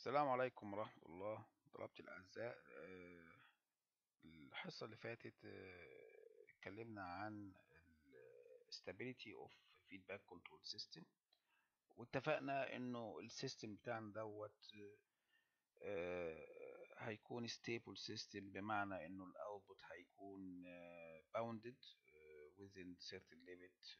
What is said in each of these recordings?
السلام عليكم ورحمة الله طلبتي الأعزاء آه، الحصة اللي فاتت آه، اتكلمنا عن ال stability of feedback control system واتفقنا انه السيستم بتاعنا دوت آه، هيكون stable system بمعنى انه الاوتبوت هيكون bounded within certain limit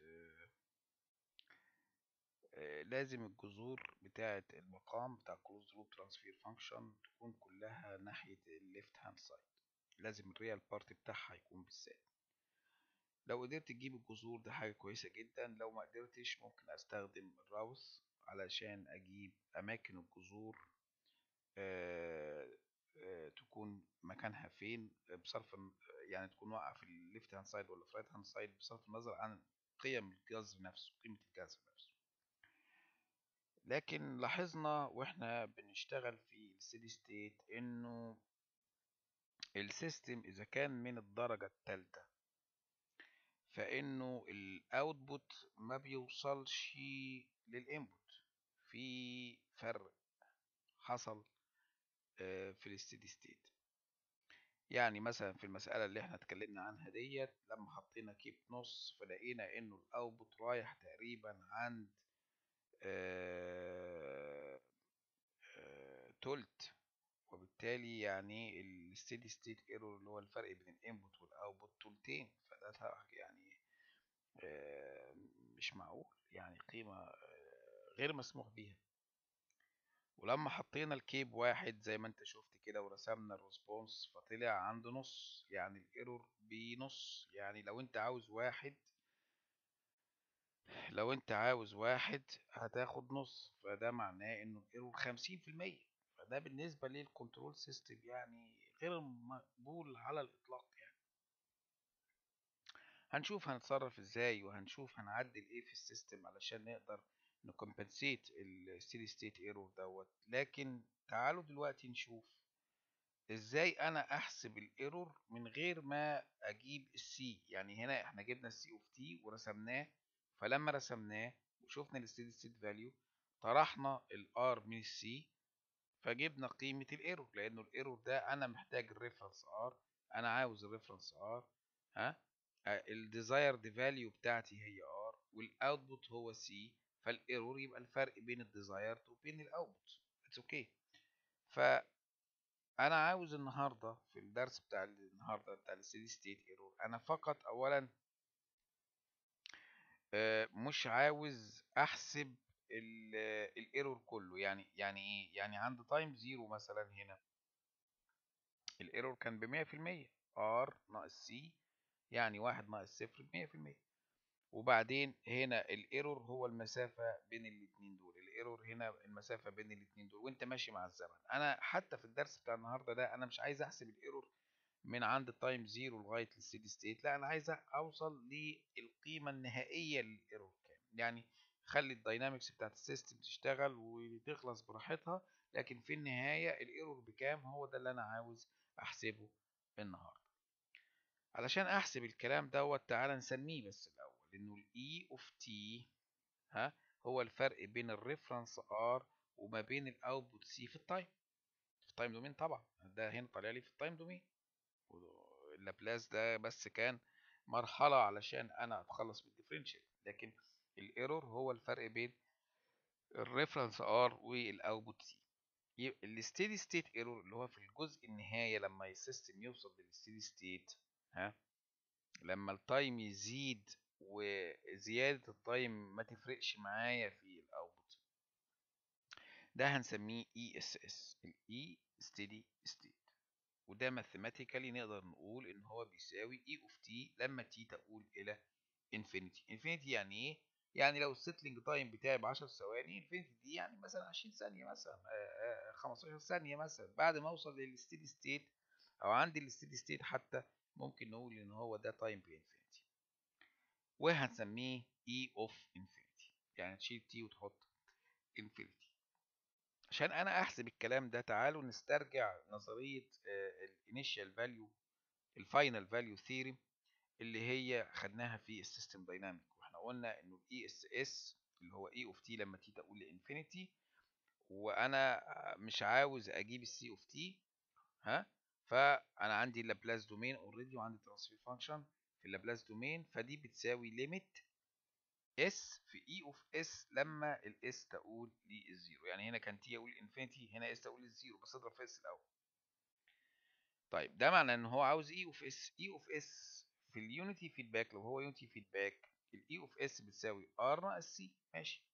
لازم الجذور بتاعة المقام بتاع closed loop transfer function تكون كلها ناحية الليفت هاند سايد لازم الريال بارت بتاعها يكون بالذات لو قدرت تجيب الجذور ده حاجة كويسة جدا لو ما قدرتش ممكن استخدم الراوس علشان اجيب اماكن الجذور آه آه تكون مكانها فين بصرف يعني تكون واقعة في الليفت هاند سايد ولا في رايت هاند سايد بصرف النظر عن قيم الجذر نفسه قيمة الجذر نفسه لكن لاحظنا واحنا بنشتغل في الستيدي ستيت انه السيستم اذا كان من الدرجة الثالثة فانه الاوتبوت ما بيوصلش للانبوت في فرق حصل في الستيدي ستيت يعني مثلا في المسألة اللي احنا اتكلمنا عنها ديت لما حطينا كيب نص فلقينا انه الاوتبوت رايح تقريبا عند آه آه تلت وبالتالي يعني الستيدي ستيت ايرور اللي هو الفرق بين الانبوت والاوتبوت تلتين فده يعني آه مش معقول يعني قيمة غير مسموح بيها ولما حطينا الكيب واحد زي ما انت شفت كده ورسمنا الريسبونس فطلع عند نص يعني الايرور بنص يعني لو انت عاوز واحد لو انت عاوز واحد هتاخد نص فده معناه انه الايرور خمسين في المية فده بالنسبة للكنترول سيستم يعني غير مقبول على الاطلاق يعني هنشوف هنتصرف ازاي وهنشوف هنعدل ايه في السيستم علشان نقدر نكمبنسيت الستيدي ستيت ايرور دوت لكن تعالوا دلوقتي نشوف ازاي انا احسب الايرور من غير ما اجيب السي يعني هنا احنا جبنا السي اوف تي ورسمناه فلما رسمناه وشفنا الستيدي ستيت فاليو طرحنا الار من السي فجبنا قيمة الايرور لانه الايرور ده انا محتاج الريفرنس ار انا عاوز الريفرنس ار ها الديزايرد فاليو بتاعتي هي ار والاوتبوت هو سي فالايرور يبقى الفرق بين الديزايرد وبين الاوتبوت اتس اوكي ف انا عاوز النهارده في الدرس بتاع النهارده بتاع الستيدي ستيت ايرور انا فقط اولا مش عاوز احسب الايرور كله يعني يعني ايه يعني عند تايم زيرو مثلا هنا الايرور كان بمية في المية ار ناقص سي يعني واحد ناقص صفر بمية في المية وبعدين هنا الايرور هو المسافة بين الاتنين دول الايرور هنا المسافة بين الاتنين دول وانت ماشي مع الزمن انا حتى في الدرس بتاع النهاردة ده انا مش عايز احسب الايرور من عند التايم زيرو لغاية الستيدي ستيت لا انا عايز اوصل للقيمة النهائية للايرور كام يعني خلي الداينامكس بتاعت السيستم تشتغل وتخلص براحتها لكن في النهاية الايرور بكام هو ده اللي انا عاوز احسبه النهاردة علشان احسب الكلام دوت تعالى نسميه بس الاول انه الاي اوف تي ها هو الفرق بين الريفرنس ار وما بين الاوتبوت سي في التايم في التايم دومين طبعا ده هنا طالع لي في التايم دومين اللابلاس ده بس كان مرحلة علشان انا اتخلص من الديفرنشال لكن الايرور هو الفرق بين الريفرنس ار والاوتبوت سي الستيدي ستيت ايرور اللي هو في الجزء النهاية لما السيستم يوصل للستيدي ستيت ها لما التايم يزيد وزيادة التايم ما تفرقش معايا في الاوتبوت ده هنسميه اي اس اس الاي ستيدي ستيت وده ماثيماتيكالي نقدر نقول ان هو بيساوي اي اوف تي لما تي تقول الى انفينيتي انفينيتي يعني ايه يعني لو السيتلينج تايم بتاعي ب 10 ثواني انفينيتي دي يعني مثلا 20 ثانيه مثلا 15 ثانيه مثلا بعد ما اوصل للستيدي ستيت او عندي الستيدي ستيت حتى ممكن نقول ان هو ده تايم بانفينيتي وهنسميه اي اوف انفينيتي يعني تشيل تي وتحط انفينيتي عشان انا احسب الكلام ده تعالوا نسترجع نظريه الانيشال فاليو الفاينل فاليو ثيوري اللي هي خدناها في السيستم دايناميك واحنا قلنا انه الاي اس اس اللي هو اي اوف تي لما تي تقول لانفينيتي وانا مش عاوز اجيب السي اوف تي ها فانا عندي اللابلاس دومين اوريدي وعندي ترانسفير فانكشن في اللابلاس دومين فدي بتساوي ليميت اس في اي اوف اس لما الاس تقول للزيرو يعني هنا كان تي يقول انفينيتي هنا اس تقول للزيرو بس اضرب في اس الاول طيب ده معنى ان هو عاوز اي اوف اس اي اوف اس في اليونيتي فيدباك لو هو يونيتي فيدباك الاي اوف اس بتساوي ار ناقص سي ماشي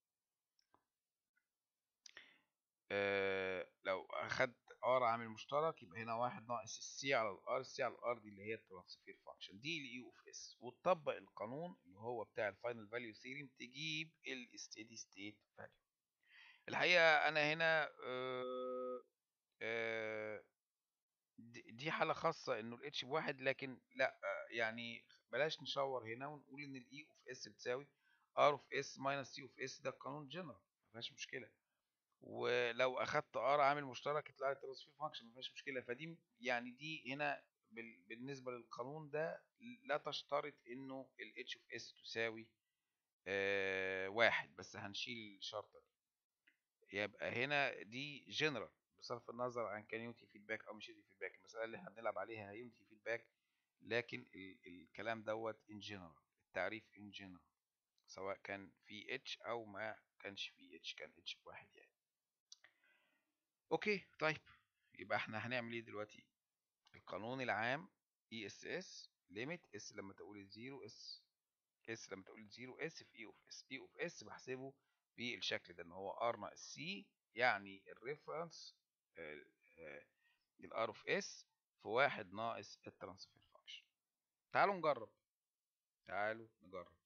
آه لو اخدت ار عامل مشترك يبقى هنا واحد ناقص السي على الار السي على الار دي اللي هي الترانسفير فانكشن دي الاي اوف اس وتطبق القانون اللي هو بتاع الفاينل فاليو ثيرم تجيب الستيدي ستيت فاليو الحقيقه انا هنا آه آه دي حاله خاصه انه الاتش بواحد لكن لا يعني بلاش نشاور هنا ونقول ان الاي اوف اس بتساوي ار اوف اس ماينس سي اوف اس ده قانون جنرال ما فيهاش مشكله ولو اخدت ار عامل مشترك يطلع لي ترانسفير فانكشن ما فيهاش مشكله فدي يعني دي هنا بالنسبه للقانون ده لا تشترط انه الاتش اوف اس تساوي آه واحد بس هنشيل الشرطه دي يبقى هنا دي جنرال بصرف النظر عن كان يونتي فيدباك او مش يونتي فيدباك المساله اللي احنا بنلعب عليها هي يونتي فيدباك لكن ال الكلام دوت ان جنرال التعريف ان جنرال سواء كان في اتش او ما كانش في اتش كان اتش بواحد يعني اوكي طيب يبقى احنا هنعمل ايه دلوقتي القانون العام اي اس اس ليميت اس لما تقول الزيرو اس اس لما تقول الزيرو اس في اي اوف اس اي اوف اس بحسبه بالشكل ده ان هو ار ناقص سي يعني الريفرنس الار اوف اس في واحد ناقص الترانسفير فانكشن تعالوا نجرب تعالوا نجرب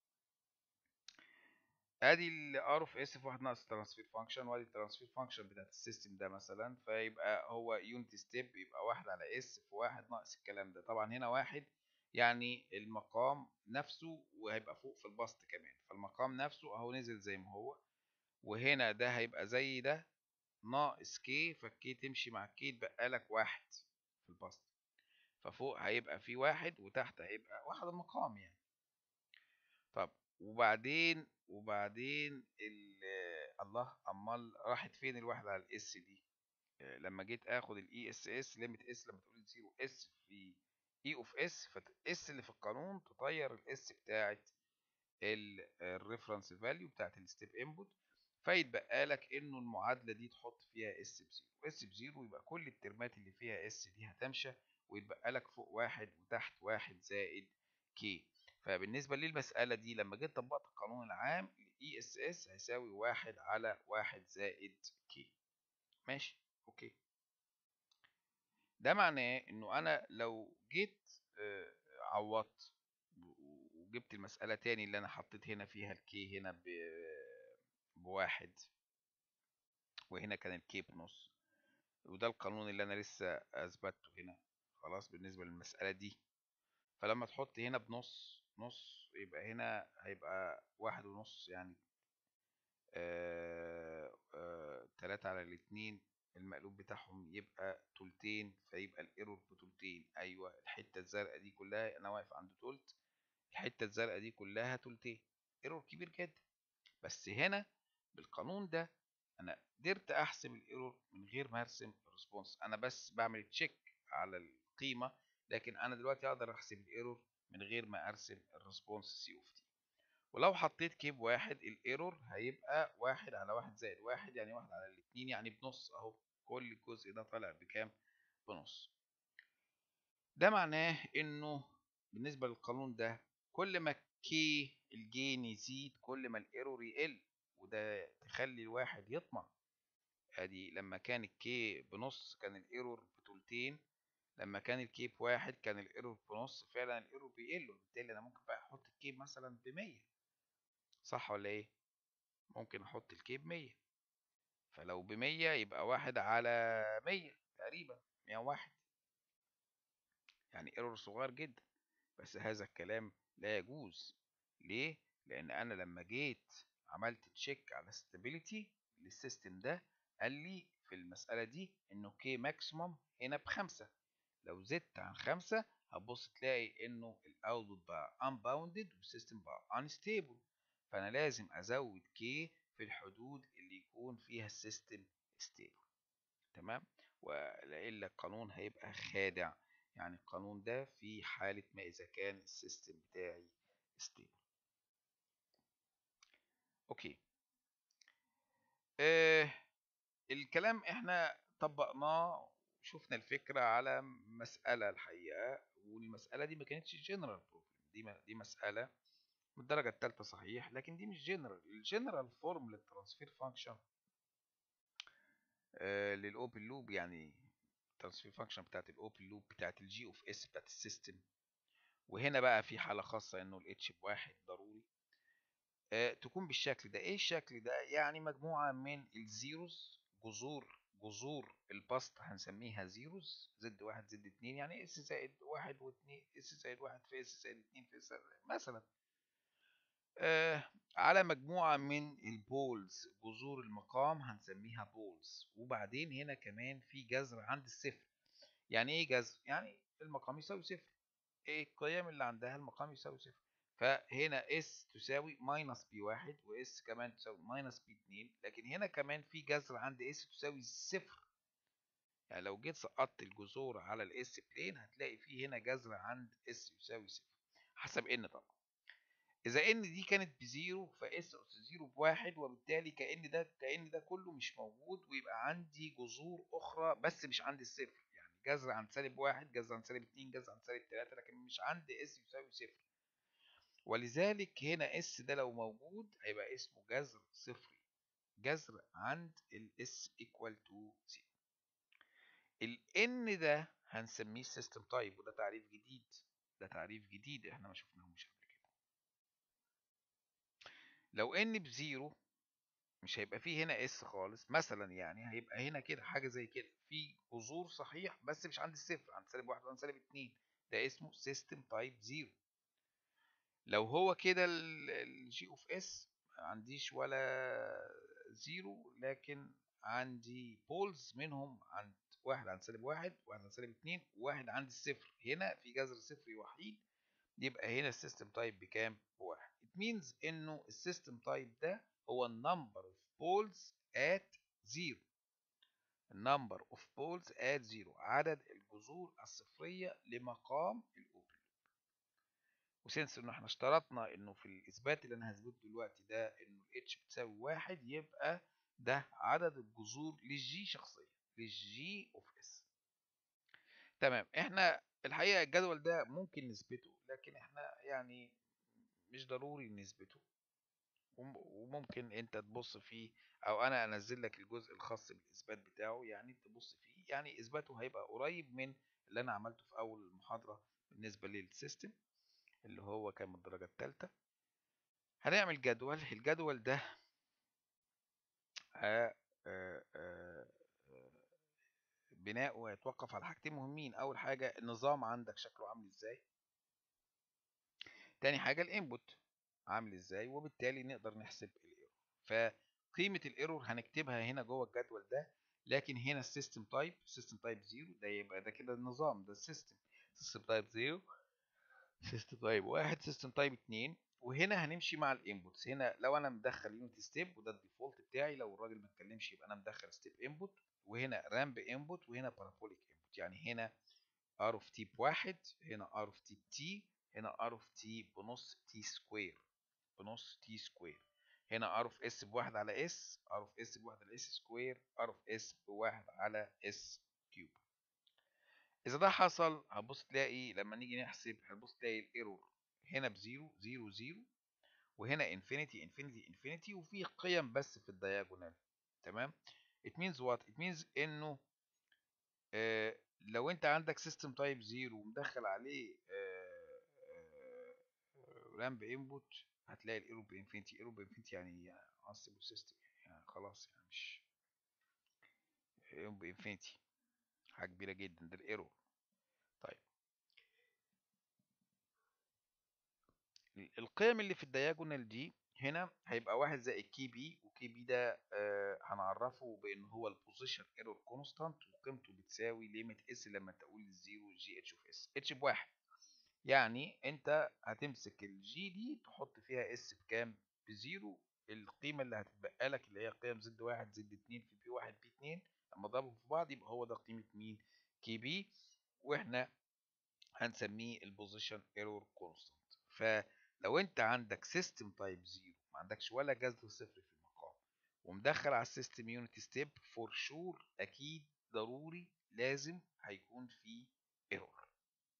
ادي الار اوف اس في واحد ناقص الترانسفير فانكشن وادي الترانسفير فانكشن بتاعت السيستم ده مثلا فيبقى هو يونت ستيب يبقى واحد على اس في واحد ناقص الكلام ده طبعا هنا واحد يعني المقام نفسه وهيبقى فوق في البسط كمان فالمقام نفسه اهو نزل زي ما هو وهنا ده هيبقى زي ده ناقص كي فالكي تمشي مع الكي يتبقى لك واحد في البسط ففوق هيبقى في واحد وتحت هيبقى واحد المقام يعني طب وبعدين وبعدين الله امال راحت فين الواحد على الاس دي لما جيت اخد الاي اس اس ليميت اس لما تقول زيرو اس في اي اوف اس فالاس اللي في القانون تطير الاس بتاعت الريفرنس فاليو بتاعت الستيب انبوت فيتبقى لك انه المعادله دي تحط فيها اس بزيرو اس بزيرو يبقى كل الترمات اللي فيها اس دي هتمشى ويتبقى لك فوق واحد وتحت واحد زائد كي فبالنسبه للمساله دي لما جيت طبقت القانون العام الاي اس اس هيساوي واحد على واحد زائد كي ماشي اوكي ده معناه انه انا لو جيت عوضت وجبت المساله تاني اللي انا حطيت هنا فيها الكي هنا بواحد وهنا كان الكي بنص وده القانون اللي انا لسه اثبته هنا خلاص بالنسبه للمساله دي فلما تحط هنا بنص نص يبقى هنا هيبقى واحد ونص يعني آه آه تلاتة على الاتنين المقلوب بتاعهم يبقى تلتين فيبقى الايرور بتلتين ايوه الحته الزرقاء دي كلها انا واقف عند تلت الحته الزرقاء دي كلها تلتين ايرور كبير جدا بس هنا بالقانون ده انا قدرت احسب الايرور من غير ما ارسم الريسبونس انا بس بعمل تشيك على القيمه لكن انا دلوقتي اقدر احسب الايرور من غير ما ارسم الريسبونس سي اوف تي ولو حطيت كيب واحد الايرور هيبقى واحد على واحد زائد واحد يعني واحد على الاتنين يعني بنص اهو كل الجزء ده طالع بكام بنص ده معناه انه بالنسبة للقانون ده كل ما كي الجين يزيد كل ما الايرور يقل وده تخلي الواحد يطمع ادي لما كان الكي بنص كان الايرور بتلتين لما كان الكيب واحد كان الايرور بنص فعلا الايرور بيقل وبالتالي انا ممكن بقى احط الكيب مثلا بمية صح ولا ايه ممكن احط الكيب مية فلو بمية يبقى واحد على مية تقريبا مية واحد يعني ايرور صغير جدا بس هذا الكلام لا يجوز ليه لان انا لما جيت عملت تشيك على stability للسيستم ده قال لي في المسألة دي انه كي ماكسيموم هنا بخمسة لو زدت عن خمسة هتبص تلاقي انه الاوتبوت بقى unbounded والسيستم بقى unstable فانا لازم ازود كي في الحدود اللي يكون فيها السيستم stable تمام والا القانون هيبقى خادع يعني القانون ده في حالة ما إذا كان السيستم بتاعي ستيبل أوكي آه الكلام احنا طبقناه شفنا الفكرة على مسألة الحقيقة والمسألة دي ما كانتش جنرال بروبلم دي دي مسألة من الدرجة الثالثة صحيح لكن دي مش جنرال الجنرال فورم للترانسفير فانكشن آه للاوبن لوب يعني الترانسفير فانكشن بتاعت الاوبن لوب بتاعت الجي اوف اس بتاعت السيستم وهنا بقى في حالة خاصة انه الاتش بواحد ضروري آه تكون بالشكل ده ايه الشكل ده يعني مجموعة من الزيروز جذور جذور البسط هنسميها زيروز زد واحد زد اتنين يعني اس زائد واحد واتنين اس زائد واحد في اس زائد اتنين في اس مثلا آه على مجموعة من البولز جذور المقام هنسميها بولز وبعدين هنا كمان في جذر عند الصفر يعني ايه جذر يعني المقام يساوي صفر ايه القيم اللي عندها المقام يساوي صفر فهنا اس تساوي ماينس بي واحد واس كمان تساوي ماينس بي اتنين لكن هنا كمان في جذر عند اس تساوي صفر يعني لو جيت سقطت الجذور على الاس بلين هتلاقي في هنا جذر عند اس يساوي صفر حسب ان طبعا اذا ان دي كانت بزيرو فاس اس زيرو بواحد وبالتالي كان ده كان ده كله مش موجود ويبقى عندي جذور اخرى بس مش عند الصفر يعني جذر عند سالب واحد جذر عند سالب اتنين جذر عند سالب تلاته لكن مش عند اس يساوي صفر ولذلك هنا اس ده لو موجود هيبقى اسمه جذر صفري جذر عند الاس ايكوال تو زيرو الان ده هنسميه سيستم تايب وده تعريف جديد ده تعريف جديد احنا ما شفناهوش قبل كده لو ان بزيرو مش هيبقى فيه هنا اس خالص مثلا يعني هيبقى هنا كده حاجه زي كده في جذور صحيح بس مش عند الصفر عند سالب واحد وعند سالب اتنين ده اسمه سيستم تايب زيرو لو هو كده الجي اوف اس ما عنديش ولا زيرو لكن عندي بولز منهم عند واحد عند سالب واحد واحد عند سالب اتنين وواحد عند الصفر هنا في جذر صفري وحيد يبقى هنا السيستم تايب بكام؟ بواحد it means انه السيستم تايب ده هو النمبر اوف بولز at زيرو النمبر اوف بولز at زيرو عدد الجذور الصفرية لمقام الاوبن وسنس انه احنا اشترطنا انه في الاثبات اللي انا هثبته دلوقتي ده انه الاتش بتساوي واحد يبقى ده عدد الجذور للجي شخصيا للجي اوف اس تمام احنا الحقيقه الجدول ده ممكن نثبته لكن احنا يعني مش ضروري نثبته وممكن انت تبص فيه او انا انزل لك الجزء الخاص بالاثبات بتاعه يعني تبص فيه يعني اثباته هيبقى قريب من اللي انا عملته في اول المحاضره بالنسبه للسيستم اللي هو كان من الدرجه الثالثه هنعمل جدول الجدول ده آآ آآ بناؤه هيتوقف على حاجتين مهمين اول حاجه النظام عندك شكله عامل ازاي تاني حاجه الانبوت عامل ازاي وبالتالي نقدر نحسب الايرور فقيمه الايرور هنكتبها هنا جوه الجدول ده لكن هنا السيستم تايب سيستم تايب 0 ده يبقى ده كده النظام ده السيستم سيستم تايب 0 سيستم تايب 1 سيستم تايب 2 وهنا هنمشي مع الانبوتس هنا لو انا مدخل يونت ستيب وده الديفولت بتاعي لو الراجل ما اتكلمش يبقى انا مدخل ستيب انبوت وهنا رامب انبوت وهنا بارابوليك انبوت يعني هنا ار اوف تي بواحد هنا ار اوف تي تي هنا ار اوف تي بنص تي سكوير بنص تي سكوير هنا ار اوف اس بواحد على اس ار اوف اس بواحد على اس سكوير ار اوف اس بواحد على اس كيوب اذا ده حصل هتبص تلاقي لما نيجي نحسب هتبص تلاقي الايرور هنا بزيرو زيرو زيرو وهنا انفينيتي انفينيتي انفينيتي وفي قيم بس في الدياجونال تمام it means what it means انه آه لو انت عندك سيستم تايب زيرو ومدخل عليه رامب انبوت هتلاقي الايرور بانفينيتي ايرور بانفينيتي يعني انستبل سيستم يعني خلاص يعني مش ايرور بانفينيتي حاجه كبيره جدا ده الايرور طيب القيم اللي في الدياجونال دي هنا هيبقى واحد زائد كي بي وكي بي ده آه هنعرفه بان هو البوزيشن ايرور كونستانت وقيمته بتساوي ليميت اس لما تقول الزيرو جي اتش اوف اس اتش بواحد يعني انت هتمسك الجي دي تحط فيها اس بكام بزيرو القيمه اللي هتتبقى لك اللي هي قيم زد واحد زد اتنين في بي واحد بي اتنين لما اضربهم في بعض يبقى هو ده قيمه مين كي بي واحنا هنسميه البوزيشن ايرور كونستانت فلو انت عندك سيستم تايب زيرو ما عندكش ولا جذر صفر في المقام ومدخل على السيستم يونت ستيب فور شور اكيد ضروري لازم هيكون في ايرور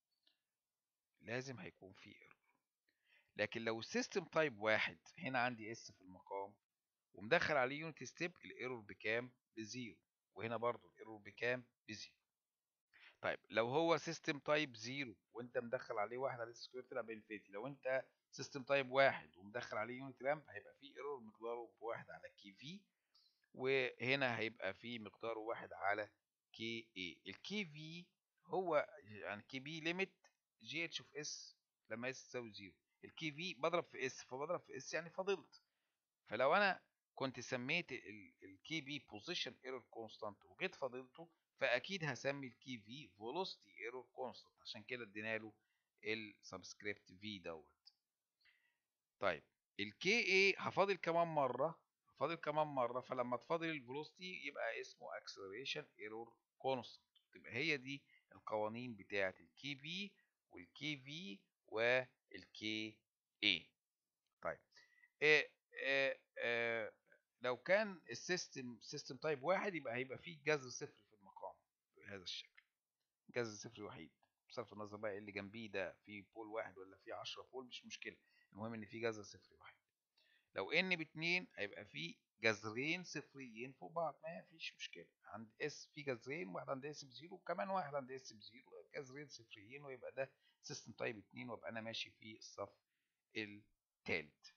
لازم هيكون في ايرور لكن لو السيستم تايب واحد هنا عندي اس في المقام ومدخل عليه يونت ستيب الايرور بكام بزيرو وهنا برضو الايرور بكام بزيرو طيب لو هو سيستم تايب زيرو وانت مدخل عليه واحد على سكوير طلع بانفينيتي لو انت سيستم تايب واحد ومدخل عليه يونت رامب هيبقى فيه ايرور مقداره بواحد على كي في وهنا هيبقى فيه مقداره واحد على كي اي الكي في هو يعني كي بي ليميت جي اتش اوف اس لما اس تساوي زيرو الكي في بضرب في اس فبضرب في اس يعني فضلت فلو انا كنت سميت الكي بي بوزيشن ايرور كونستانت وجيت فضلته فاكيد هسمي الكي في فيلوسيتي ايرور كونستانت عشان كده ادينا له السبسكريبت في دوت طيب الكي اي هفاضل كمان مره هفاضل كمان مره فلما تفاضل الفيلوسيتي يبقى اسمه اكسلريشن ايرور كونستانت تبقى هي دي القوانين بتاعه الكي بي والكي في والكي اي طيب إيه إيه إيه لو كان السيستم سيستم تايب واحد يبقى هيبقى فيه جذر صفر في المقام بهذا الشكل جذر صفر وحيد بصرف النظر بقى إيه اللي جنبيه ده في بول واحد ولا في 10 بول مش مشكله المهم ان في جذر صفر واحد لو ان باتنين هيبقى في جذرين صفريين فوق بعض ما فيش مشكله عند اس في جذرين واحد عند اس بزيرو وكمان واحد عند اس بزيرو جذرين صفريين ويبقى ده سيستم تايب اتنين وابقى انا ماشي في الصف التالت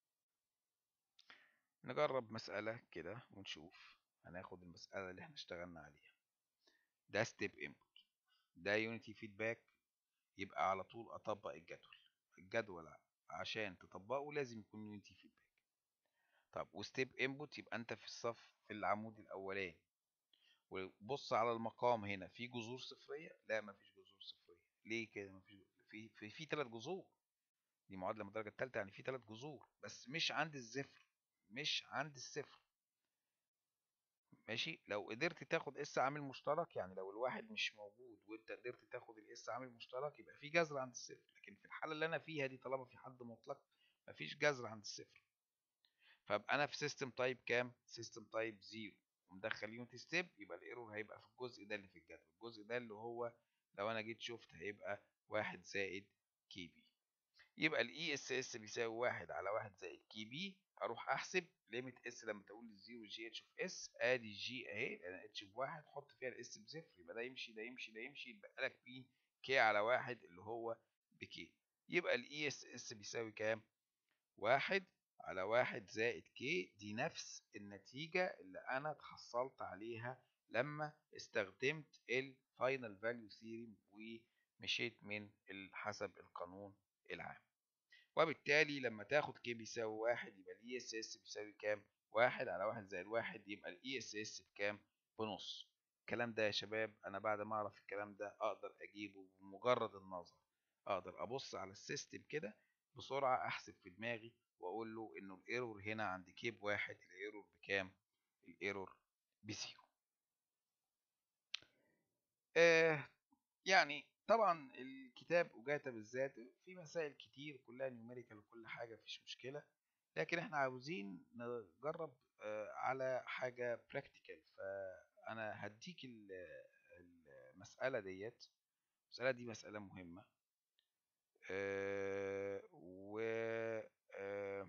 نجرب مسألة كده ونشوف هناخد المسألة اللي احنا اشتغلنا عليها ده ستيب انبوت ده يونيتي فيدباك يبقى على طول اطبق الجدول الجدول عشان تطبقه لازم يكون يونيتي فيدباك طب وستيب انبوت يبقى انت في الصف في العمود الاولاني وبص على المقام هنا في جذور صفريه لا مفيش جذور صفريه ليه كده مفيش في في في ثلاث جذور دي معادله من الدرجه الثالثه يعني في ثلاث جذور بس مش عند الصفر مش عند الصفر ماشي لو قدرت تاخد اس عامل مشترك يعني لو الواحد مش موجود وانت قدرت تاخد الاس عامل مشترك يبقى في جذر عند الصفر لكن في الحاله اللي انا فيها دي طالما في حد مطلق مفيش جذر عند الصفر فابقى انا في سيستم تايب كام سيستم تايب زيرو ومدخل يونت ستيب يبقى الايرور هيبقى في الجزء ده اللي في الجدول الجزء ده اللي هو لو انا جيت شفت هيبقى واحد زائد كي بي يبقى الاي اس اس بيساوي واحد على واحد زائد كي بي اروح احسب ليميت اس لما تقول الزيرو جي اتش اوف اس ادي جي اهي انا اتش بواحد حط فيها الاس بصفر يبقى ده يمشي ده يمشي ده يمشي يبقى لك مين كي على واحد اللي هو بكي يبقى الاي اس اس بيساوي كام واحد على واحد زائد كي دي نفس النتيجة اللي أنا اتحصلت عليها لما استخدمت الفاينل فاليو ثيرم ومشيت من حسب القانون العام وبالتالي لما تاخد كي بيساوي واحد يبقى الاي اس اس بيساوي كام؟ واحد على واحد زائد واحد يبقى الاي اس اس بكام؟ بنص الكلام ده يا شباب أنا بعد ما أعرف الكلام ده أقدر أجيبه بمجرد النظر أقدر أبص على السيستم كده بسرعة أحسب في دماغي واقول له انه الايرور هنا عند كي بواحد الايرور بكام الايرور بزيرو آه يعني طبعا الكتاب اجاتا بالذات في مسائل كتير كلها نيوميريكال وكل حاجه مفيش مشكله لكن احنا عاوزين نجرب آه على حاجه براكتيكال فانا هديك المساله ديت المساله دي مساله مهمه آه و آه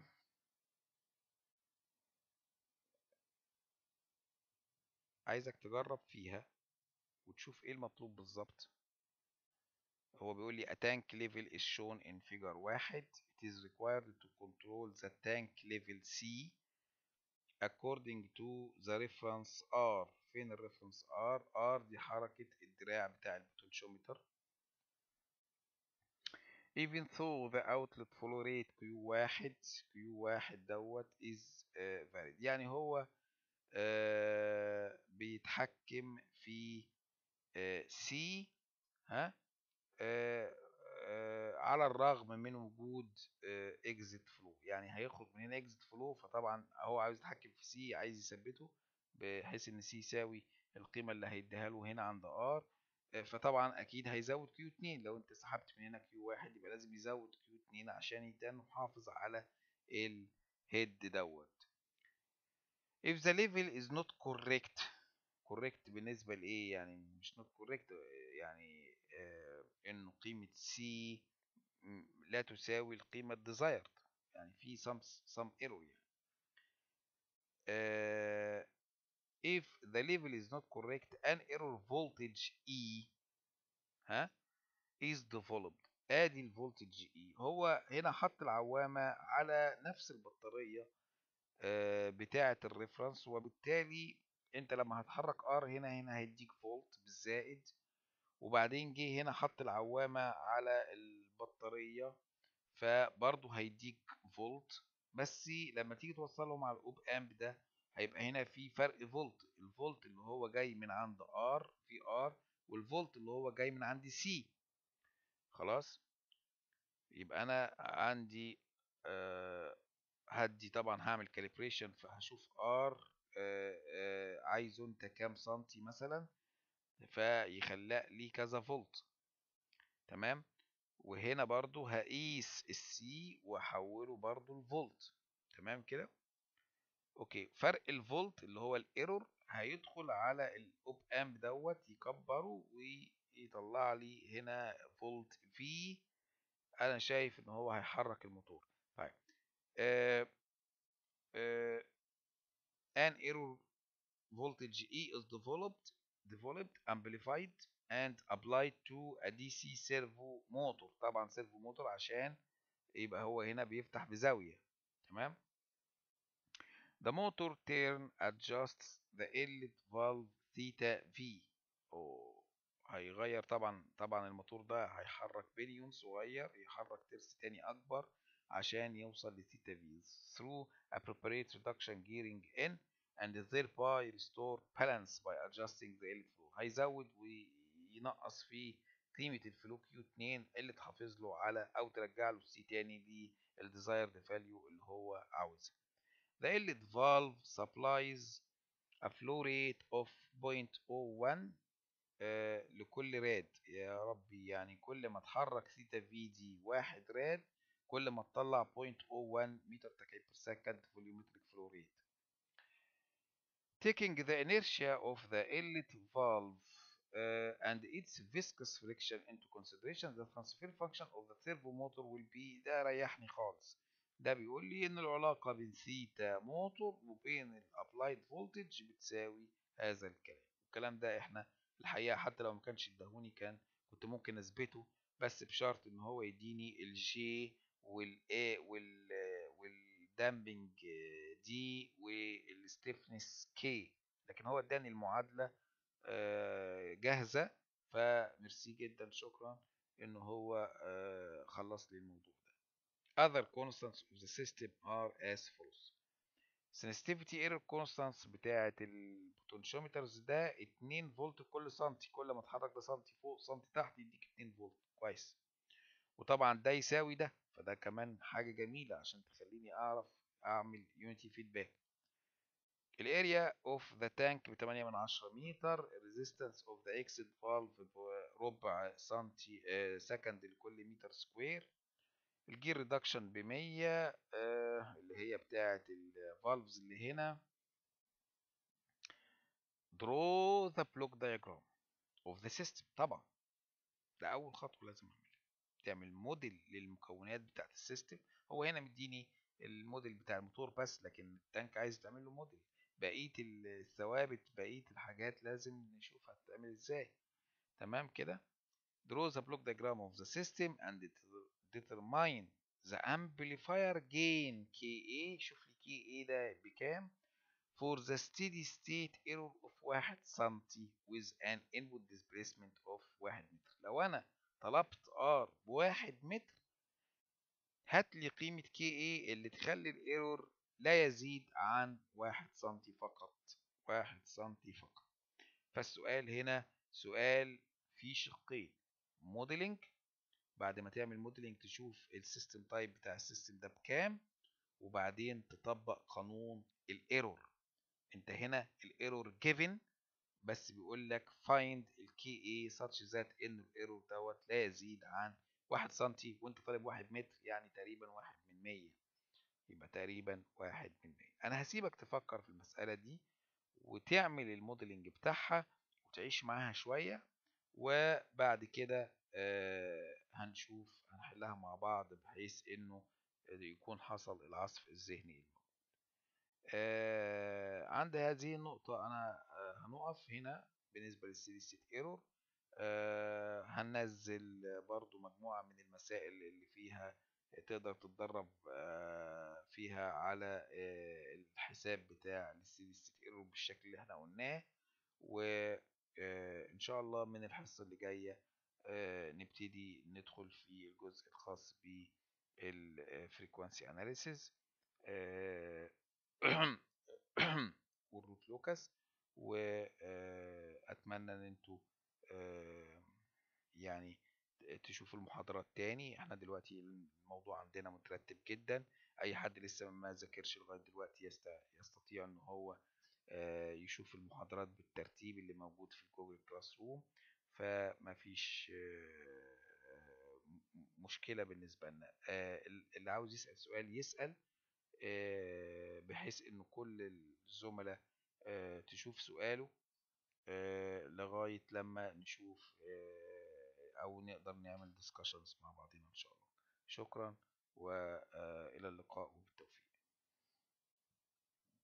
عايزك تجرب فيها وتشوف ايه المطلوب بالظبط هو بيقول لي a tank level is shown in figure واحد it is required to control the tank level C according to the reference R فين الريفرنس R R دي حركة الدراع بتاع البوتنشيومتر even though the outlet flow rate Q واحد Q واحد دوت is uh, valid يعني هو uh, بيتحكم في uh, C ها على الرغم من وجود exit flow يعني هيخرج من هنا exit flow فطبعا هو عاوز يتحكم في C عايز يثبته بحيث ان C يساوي القيمة اللي هيديها له هنا عند ار فطبعا اكيد هيزود كيو 2 لو انت سحبت من هنا كيو 1 يبقى لازم يزود كيو 2 عشان يدان محافظ على الهيد دوت if the level is not correct correct بالنسبة لإيه يعني مش not correct يعني آه إنه قيمة C لا تساوي القيمة desired يعني في some some error يعني آه if the level is not correct an error voltage E ها is developed ادي الفولتج E هو هنا حط العوامة على نفس البطارية بتاعة الريفرنس وبالتالي انت لما هتحرك ار هنا هنا هيديك فولت بالزائد وبعدين جه هنا حط العوامة على البطارية فبرضه هيديك فولت بس لما تيجي توصلهم على الاوب امب ده هيبقى هنا في فرق فولت الفولت اللي هو جاي من عند ار في ار والفولت اللي هو جاي من عند سي خلاص يبقى انا عندي آه هدي طبعا هعمل كاليبريشن فهشوف ار عايزه انت كام سنتي مثلا فيخلق لي كذا فولت تمام وهنا برضو هقيس السي واحوله برضو الفولت تمام كده اوكي فرق الفولت اللي هو الايرور هيدخل على الاوب امب دوت يكبره ويطلع لي هنا فولت في انا شايف ان هو هيحرك الموتور طيب uh, uh, an error voltage E is developed developed amplified and applied to a DC servo motor طبعا سيرفو موتور عشان يبقى هو هنا بيفتح بزاوية تمام The motor turn adjusts the inlet valve theta V أوه. هيغير طبعا طبعا الموتور ده هيحرك بليون صغير يحرك ترس تاني أكبر عشان يوصل لثيتا في through appropriate reduction gearing in and thereby restore balance by adjusting the inlet flow هيزود وينقص في قيمة الفلو كيو 2 اللي تحافظ له على أو ترجع له السي تاني للديزايرد فاليو اللي هو عاوزها. The inlet valve supplies a flow rate of 0.01 آه لكل راد يا ربي يعني كل ما تحرك ثيتا في دي واحد راد كل ما تطلع 0.01 متر تكعيب per second volumetric flow rate. Taking the inertia of the inlet valve uh, and its viscous friction into consideration, the transfer function of the servo motor will be ده ريحني خالص. ده بيقول لي إن العلاقة بين ثيتا موتور وبين الابلايد فولتج بتساوي هذا الكلام. الكلام ده احنا الحقيقة حتى لو ما كانش اداهوني كان كنت ممكن اثبته بس بشرط ان هو يديني الجي والاي وال والدامبنج دي والستيفنس كي لكن هو اداني المعادله جاهزه فميرسي جدا شكرا ان هو خلص لي الموضوع ده other constants of the system are as follows sensitivity error constants بتاعه البوتنشيومترز ده 2 فولت كل سنتي كل ما اتحرك ده سنتي فوق سنتي تحت يديك 2 فولت كويس وطبعا ده يساوي ده فده كمان حاجة جميلة عشان تخليني أعرف أعمل يونيتي فيدباك الاريا اوف ذا تانك ب 8 من 10 متر الريزيستنس اوف ذا اكسيت فالف بربع سنتي سكند لكل متر سكوير الجير ريدكشن ب 100 اللي هي بتاعة الفالفز اللي هنا draw the block diagram of the system طبعا ده أول خطوة لازم أعملها تعمل موديل للمكونات بتاعت السيستم هو هنا مديني الموديل بتاع الموتور بس لكن التانك عايز تعمل له موديل بقيه الثوابت بقيه الحاجات لازم نشوف هتتعمل ازاي تمام كده draw the block diagram of the system and determine the amplifier gain KA شوف لي KA ده بكام for the steady state error of 1 سنتي with an input displacement of 1 متر لو انا طلبت R بواحد متر هات لي قيمة كي اي اللي تخلي الايرور لا يزيد عن واحد سنتي فقط واحد سنتي فقط فالسؤال هنا سؤال فيه شقين موديلنج بعد ما تعمل موديلنج تشوف السيستم تايب بتاع السيستم ده بكام وبعدين تطبق قانون الايرور انت هنا الايرور جيفن بس بيقول لك find الكي اي such that ان الايرور دوت لا يزيد عن واحد سنتي وانت طالب واحد متر يعني تقريبا واحد من مية يبقى تقريبا واحد من مية انا هسيبك تفكر في المسألة دي وتعمل الموديلنج بتاعها وتعيش معاها شوية وبعد كده آه هنشوف هنحلها مع بعض بحيث انه يكون حصل العصف الذهني الموجود آه عند هذه النقطة انا آه هنقف هنا بالنسبة للستيدي ستيت ايرور آه هننزل برضو مجموعة من المسائل اللي فيها تقدر تتدرب آه فيها على آه الحساب بتاع الستيدي ستيت ايرور بالشكل اللي احنا قلناه وإن شاء الله من الحصة اللي جاية نبتدي ندخل في الجزء الخاص بالفريكوانسي اناليسيز والروت لوكس واتمنى ان انتوا يعني تشوفوا المحاضرات تاني احنا دلوقتي الموضوع عندنا مترتب جدا اي حد لسه ما ذاكرش لغايه دلوقتي يستطيع ان هو يشوف المحاضرات بالترتيب اللي موجود في جوجل كلاس روم فما فيش مشكلة بالنسبة لنا اللي عاوز يسأل سؤال يسأل بحيث ان كل الزملاء تشوف سؤاله لغاية لما نشوف او نقدر نعمل ديسكشنز مع بعضنا ان شاء الله شكرا والى اللقاء وبالتوفيق